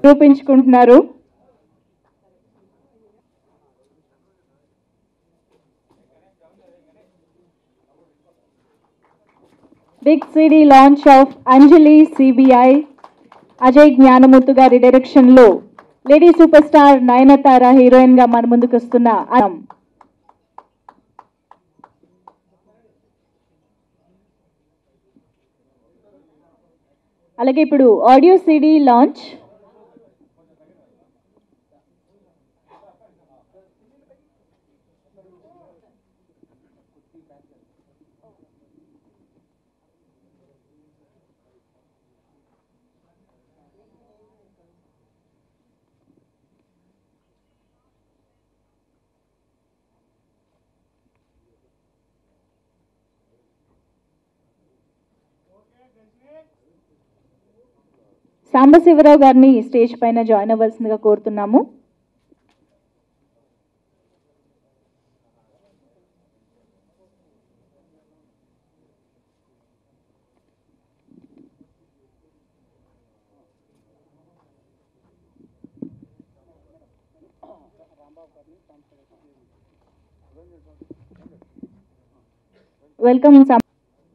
నిరూపించుకుంటున్నారు big city launch of Anjali CBI Ajay Gnanamurthy గారి direction లో lady super star Nayanthara heroine గా మన ముందుకు వస్తున్న అనం అలాగే ఇప్పుడు ఆడియో సిడి లాంచ్ సాంబశివరావు గారిని స్టేజ్ పైన జాయిన్ అవ్వాల్సిందిగా కోరుతున్నాము వెల్కమ్ సాం-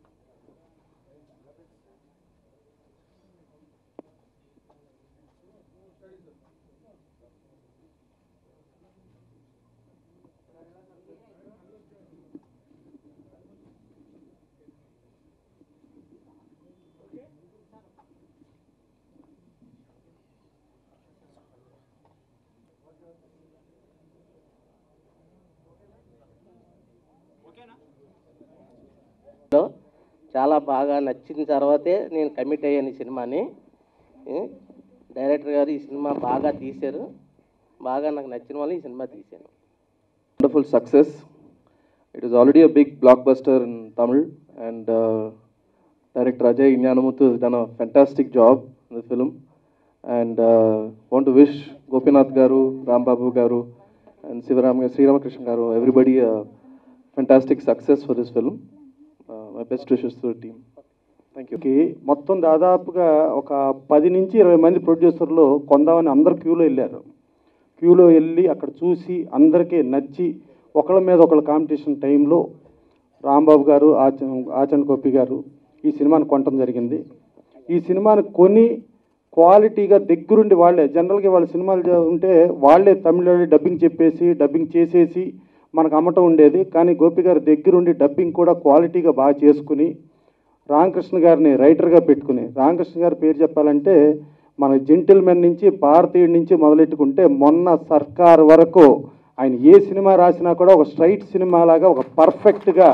లో చాలా బాగా నచ్చిన తర్వాతే నేను కమిట్ అయ్యాను ఈ సినిమాని ఏ, డైరెక్టర్ గారు ఈ సినిమా బాగా తీశారు బాగా నాకు నచ్చిన వాళ్ళు ఈ సినిమా తీశాను wonderful success. It is already a big blockbuster in Tamil, and uh, director Ajay Inyanamuthu has done a fantastic job in the film. And uh, want to wish Gopinath Garu, Ram Babu Garu, and Sivaram Sri Ramakrishna Garu, everybody a fantastic success for this film. Uh, my best wishes to the team. Thank you. కి మొత్తం దాదాపుగా ఒక పది నుంచి ఇరవై మంది ప్రొడ్యూసర్లు కొందామని అందరు క్యూలో వెళ్ళారు క్యూలో వెళ్ళి అక్కడ చూసి అందరికీ నచ్చి ఒకళ్ళ మీద ఒకళ్ళ కాంపిటీషన్ టైంలో రాంబాబు గారు ఆచ ఆచండ్ గోపి గారు ఈ సినిమాని కొనటం జరిగింది ఈ సినిమాని కొని క్వాలిటీగా దగ్గరుండి వాళ్ళే జనరల్గా వాళ్ళ సినిమాలు చే- ఉంటే వాళ్ళే తమిళ డబ్బింగ్ చెప్పేసి డబ్బింగ్ చేసేసి మనకు అమ్మటం ఉండేది కానీ గోపి గారి దగ్గరుండి డబ్బింగ్ కూడా క్వాలిటీగా బాగా చేసుకుని రామకృష్ణ గారిని రైటర్గా పెట్టుకుని రామకృష్ణ గారి పేరు చెప్పాలంటే మన జెంటిల్మెన్ నుంచి భారతీయుడి నుంచి మొదలెట్టుకుంటే మొన్న సర్కార్ వరకు ఆయన ఏ సినిమా రాసినా కూడా ఒక స్ట్రైట్ సినిమా లాగా ఒక పర్ఫెక్ట్గా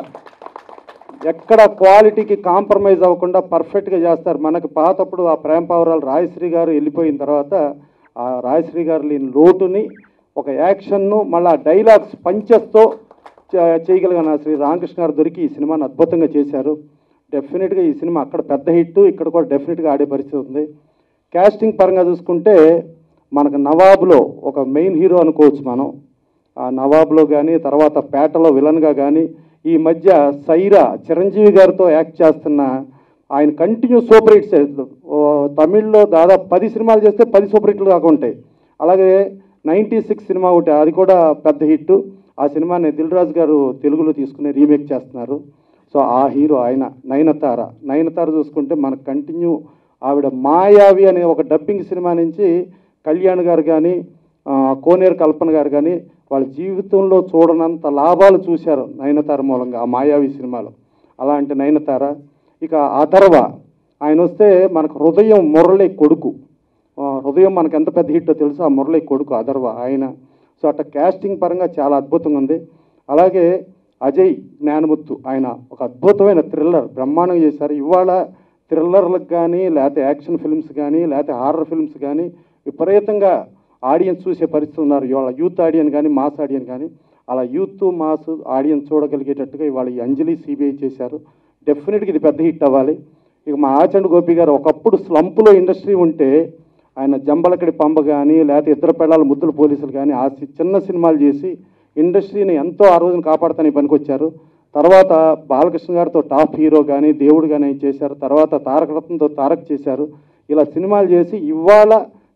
ఎక్కడ క్వాలిటీకి కాంప్రమైజ్ అవ్వకుండా పర్ఫెక్ట్గా చేస్తారు మనకి పాతప్పుడు ఆ ప్రేమ పావురాలు రాయశ్రీ గారు వెళ్ళిపోయిన తర్వాత ఆ రాయశ్రీ గారు లేని లోటుని ఒక యాక్షన్ను మళ్ళీ డైలాగ్స్ పంచెస్తో చే- చేయగలిగిన శ్రీ రామకృష్ణ గారు దొరికి ఈ సినిమాని అద్భుతంగా చేశారు డెఫినెట్గా ఈ సినిమా అక్కడ పెద్ద హిట్ ఇక్కడ కూడా డెఫినెట్గా ఆడే పరిస్థితి ఉంది క్యాస్టింగ్ పరంగా చూసుకుంటే మనకు నవాబులో ఒక మెయిన్ హీరో అనుకోవచ్చు మనం ఆ నవాబ్లో కానీ తర్వాత పేటలో విలన్గా కానీ ఈ మధ్య సైరా చిరంజీవి గారితో యాక్ట్ చేస్తున్న ఆయన కంటిన్యూ సూపర్ హిట్స్ ఓ తమిళ్లో దాదాపు పది సినిమాలు చేస్తే పది సూపర్ హిట్లు దాకా ఉంటాయి అలాగే నైంటీ సిక్స్ సినిమా ఒకటి అది కూడా పెద్ద హిట్ ఆ సినిమాని దిల్ రాజు గారు తెలుగులో తీసుకుని రీమేక్ చేస్తున్నారు సో ఆ హీరో ఆయన నయనతార నయనతార చూసుకుంటే మనకు కంటిన్యూ ఆవిడ మాయావి అనే ఒక డబ్బింగ్ సినిమా నుంచి కళ్యాణ్ గారు కానీ ఆ, కోనేరు కల్పన గారు కానీ వాళ్ళ జీవితంలో చూడనంత లాభాలు చూశారు నయనతార మూలంగా ఆ మాయావి సినిమాలో అలాంటి నయనతార ఇక అథర్వ ఆయన వస్తే మనకు హృదయం మురళి కొడుకు ఆ, హృదయం మనకు ఎంత పెద్ద హిట్టో తెలుసు ఆ మురళి కొడుకు అథర్వ ఆయన సో అట్లా క్యాస్టింగ్ పరంగా చాలా అద్భుతంగా ఉంది అలాగే అజయ్ జ్ఞానముత్తు ఆయన ఒక అద్భుతమైన థ్రిల్లర్ బ్రహ్మాండంగా చేశారు ఇవాళ థ్రిల్లర్లకు కానీ లేకపోతే యాక్షన్ ఫిల్మ్స్ కానీ లేకపోతే హారర్ ఫిల్మ్స్ కానీ విపరీతంగా ఆడియన్స్ చూసే పరిస్థితి ఉన్నారు ఇవాళ యూత్ ఆడియన్ కానీ మాస్ ఆడియన్ కానీ అలా యూత్ మాస్ ఆడియన్స్ చూడగలిగేటట్టుగా ఇవాళ ఈ అంజలి సిబిఐ చేశారు డెఫినెట్గా ఇది పెద్ద హిట్ అవ్వాలి ఇక మా ఆచండ్ గోపి గారు ఒకప్పుడు స్లంపులో ఇండస్ట్రీ ఉంటే ఆయన జంబలకడి పంబ కానీ లేకపోతే ఇద్దరు పెళ్ళాల ముద్దుల పోలీసులు కానీ ఆ సి- చిన్న సినిమాలు చేసి ఇండస్ట్రీని ఎంతో ఆ రోజున కాపాడుతానికి పనికొచ్చారు తర్వాత బాలకృష్ణ గారితో టాప్ హీరో కానీ దేవుడు కానీ చేశారు తర్వాత తారక రత్నంతో తారక్ చేశారు ఇలా సినిమాలు చేసి ఇవాళ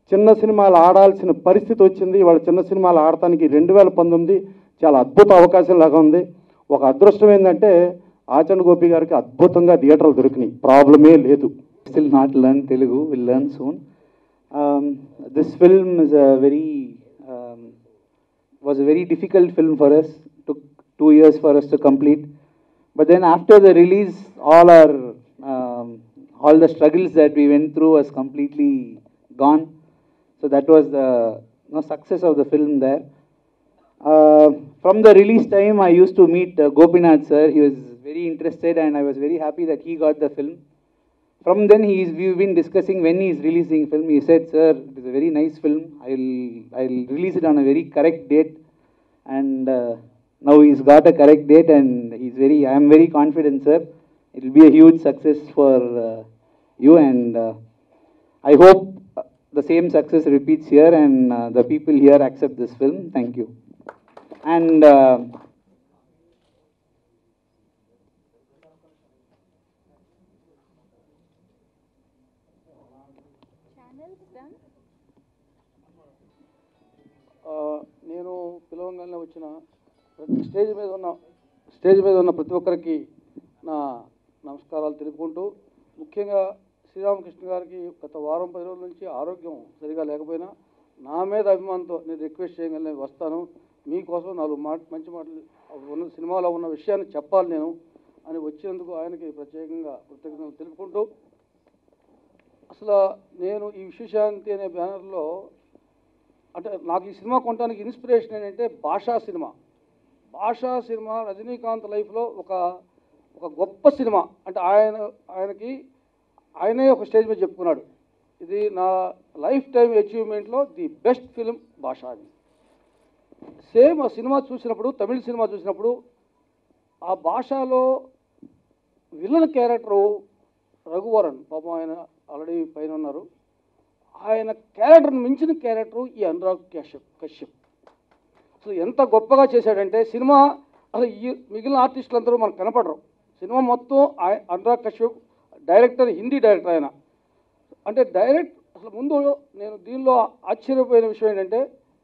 చిన్న సినిమాలు ఆడాల్సిన పరిస్థితి వచ్చింది వాళ్ళ చిన్న సినిమాలు ఆడటానికి రెండు వేల పంతొమ్మిది చాలా అద్భుత అవకాశం లాగా ఉంది ఒక అదృష్టం ఏంటంటే ఆచండ్ గోపి గారికి అద్భుతంగా థియేటర్లు దొరికినాయి ప్రాబ్లమే లేదు still not learned Telugu, will learn soon. Um, this film is a very, um, was a very difficult film for us. Took two years for us to complete. But then after the release, all our, um, all the struggles that we went through was completely gone. So that was the you know, success of the film there. Uh, from the release time, I used to meet uh, Gopinath sir. He was very interested, and I was very happy that he got the film. From then, he's, we've been discussing when he's releasing film. He said, "Sir, it is a very nice film. I'll I'll release it on a very correct date." And uh, now he's got a correct date, and he's very. I am very confident, sir. It will be a huge success for uh, you, and uh, I hope uh, the same success repeats here, and uh, the people here accept this film. Thank you. And. Uh, ఆ, నేను పిలవంగానే వచ్చిన ప్రతి stage మీద ఉన్న stage మీద ఉన్న ప్రతి ఒక్కరికి నా నమస్కారాలు తెలుపుకుంటూ ముఖ్యంగా శ్రీరామకృష్ణ గారికి గత వారం పది రోజుల నుంచి ఆరోగ్యం సరిగా లేకపోయినా నా మీద అభిమానంతో నేను రిక్వెస్ట్ చేయగలను నేను వస్తాను మీకోసం నాలుగు మాట మంచి మాటలు ఉన్న సినిమాలో ఉన్న విషయాన్ని చెప్పాలి నేను అని వచ్చినందుకు ఆయనకి ప్రత్యేకంగా కృతజ్ఞతలు తెలుపుకుంటూ అసలు నేను ఈ విశ్వశాంతి అనే బ్యానర్లో అంటే నాకు ఈ సినిమా కొనడానికి ఇన్స్పిరేషన్ ఏంటంటే భాషా సినిమా భాషా సినిమా రజనీకాంత్ లైఫ్లో ఒక ఒక గొప్ప సినిమా అంటే ఆయన ఆయనకి ఆయనే ఒక స్టేజ్ మీద చెప్పుకున్నాడు ఇది నా లైఫ్ టైం అచీవ్మెంట్లో ది బెస్ట్ ఫిలిం భాషా అని సేమ్ ఆ సినిమా చూసినప్పుడు తమిళ సినిమా చూసినప్పుడు ఆ భాషలో విలన్ క్యారెక్టరు రఘువరన్ పాపం ఆయన ఆల్రెడీ పైన ఉన్నారు ఆయన క్యారెక్టర్ని మించిన క్యారెక్టరు ఈ అనురాగ్ కశ్యప్ కశ్యప్ అసలు ఎంత గొప్పగా చేశాడంటే సినిమా అసలు ఈ మిగిలిన ఆర్టిస్టులు అందరూ మనకు కనపడరు సినిమా మొత్తం ఆయ- అనురాగ్ కశ్యప్ డైరెక్టర్ హిందీ డైరెక్టర్ ఆయన అంటే డైరెక్ట్ అసలు ముందు నేను దీనిలో ఆశ్చర్యపోయిన విషయం ఏంటంటే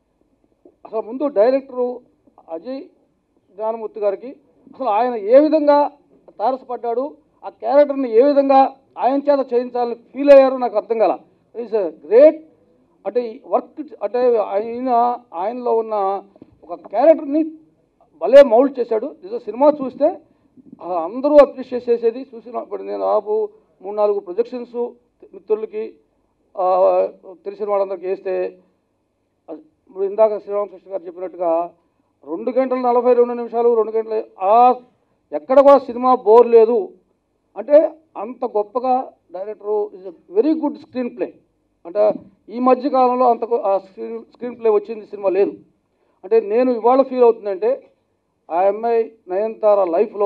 అసలు ముందు డైరెక్టరు అజయ్ జ్ఞానమూర్తి గారికి అసలు ఆయన ఏ విధంగా తారసపడ్డాడు ఆ క్యారెక్టర్ని ఏ విధంగా ఆయన చేత చేయించాలని ఫీల్ అయ్యారో నాకు అర్థం కాల ఈజ్ గ్రేట్ అంటే ఈ వర్క్ అంటే ఆయన ఆయనలో ఉన్న ఒక క్యారెక్టర్ని భలే మౌల్డ్ చేశాడు నిజం సినిమా చూస్తే ఆ, అందరూ అప్రిషియేట్ చేసేది చూసిన ఇప్పుడు నేను ఆపు మూడు నాలుగు ప్రొజెక్షన్స్ మిత్రులకి ఆ, తెలిసిన వాళ్ళందరికీ వేస్తే అది ఇప్పుడు ఇందాక శ్రీరామకృష్ణ గారు చెప్పినట్టుగా రెండు గంటల నలభై రెండు నిమిషాలు రెండు గంటల ఆ ఎక్కడ కూడా సినిమా బోర్ లేదు అంటే అంత గొప్పగా director is very good screen play అంటే ఈ మధ్య కాలంలో అంత గొ- ఆ స్క్రీన్ స్క్రీన్ ప్లే వచ్చింది సినిమా లేదు అంటే నేను ఇవాళ ఫీల్ అవుతుందంటే ఆ అమ్మాయి నయనతార లైఫ్లో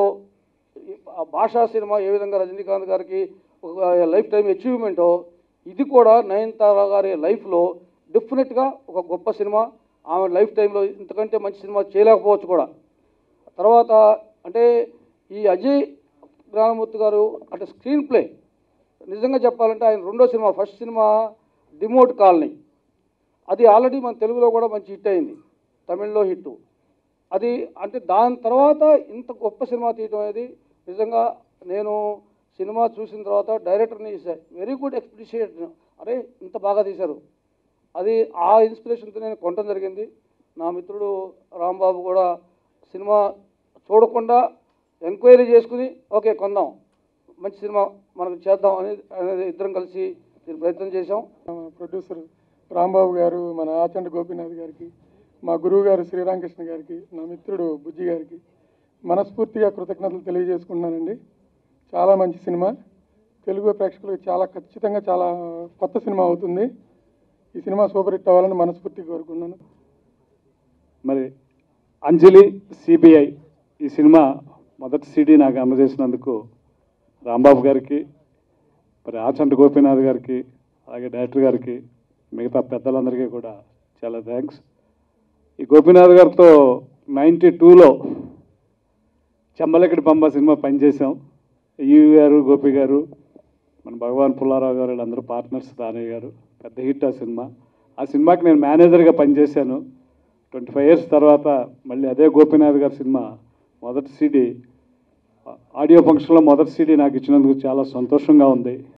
ఆ భాషా సినిమా ఏ విధంగా రజనీకాంత్ గారికి ఒక లైఫ్ టైం అచీవ్మెంటో ఇది కూడా నయనతార గారి లైఫ్లో డెఫినెట్గా ఒక గొప్ప సినిమా ఆమె లైఫ్ టైంలో ఇంతకంటే మంచి సినిమా చేయలేకపోవచ్చు కూడా తర్వాత అంటే ఈ అజయ్ జ్ఞానమూర్తి గారు అంటే స్క్రీన్ ప్లే నిజంగా చెప్పాలంటే ఆయన రెండో cinema first cinema Demonte colony అది ఆల్రెడీ మన తెలుగులో కూడా మంచి హిట్ అయింది తమిళ్లో హిట్ అది అంటే దాని తర్వాత ఇంత గొప్ప సినిమా తీయటం అనేది నిజంగా నేను సినిమా చూసిన తర్వాత డైరెక్టర్ని వెరీ గుడ్ ఎక్స్ప్రిషియేట్ అరే ఇంత బాగా తీశారు అది ఆ ఇన్స్పిరేషన్తో నేను కొనడం జరిగింది నా మిత్రుడు రాంబాబు కూడా సినిమా చూడకుండా ఎంక్వైరీ చేసుకుని ఓకే కొందాం మంచి సినిమా మనకు చేద్దాం అని అనేది ఇద్దరం కలిసి దీని ప్రయత్నం చేశాం ప్రొడ్యూసర్ రాంబాబు గారు మన ఆచండ గోపీనాథ్ గారికి మా గురువు గారు శ్రీరామకృష్ణ గారికి నా మిత్రుడు బుజ్జి గారికి మనస్ఫూర్తిగా కృతజ్ఞతలు తెలియజేసుకుంటున్నానండి చాలా మంచి సినిమా తెలుగు ప్రేక్షకులకు చాలా ఖచ్చితంగా చాలా కొత్త సినిమా అవుతుంది ఈ సినిమా సూపర్ హిట్ అవ్వాలని మనస్ఫూర్తిగా కోరుకున్నాను మరి అంజలి సిబిఐ ఈ సినిమా మొదటి సీడీ నాకు అందజేసినందుకు రాంబాబు గారికి మరి ఆచంట గోపీనాథ్ గారికి అలాగే డైరెక్టర్ గారికి మిగతా పెద్దలందరికీ కూడా చాలా థ్యాంక్స్ ఈ గోపీనాథ్ గారితో నైంటీ టూలో చెమ్మలకిడి పంబ సినిమా పనిచేసాం ఈ గారు గోపి గారు మన భగవాన్ పుల్లారావు గారు వీళ్ళందరూ పార్ట్నర్స్ దానయ్య గారు పెద్ద హిట్ ఆ సినిమా ఆ సినిమాకి నేను మేనేజర్గా పనిచేశాను ట్వంటీ ఫైవ్ ఇయర్స్ తర్వాత మళ్ళీ అదే గోపీనాథ్ గారి సినిమా మొదటి సీడీ ఆడియో ఫంక్షన్లో మొదటి సీడీ నాకు ఇచ్చినందుకు చాలా సంతోషంగా ఉంది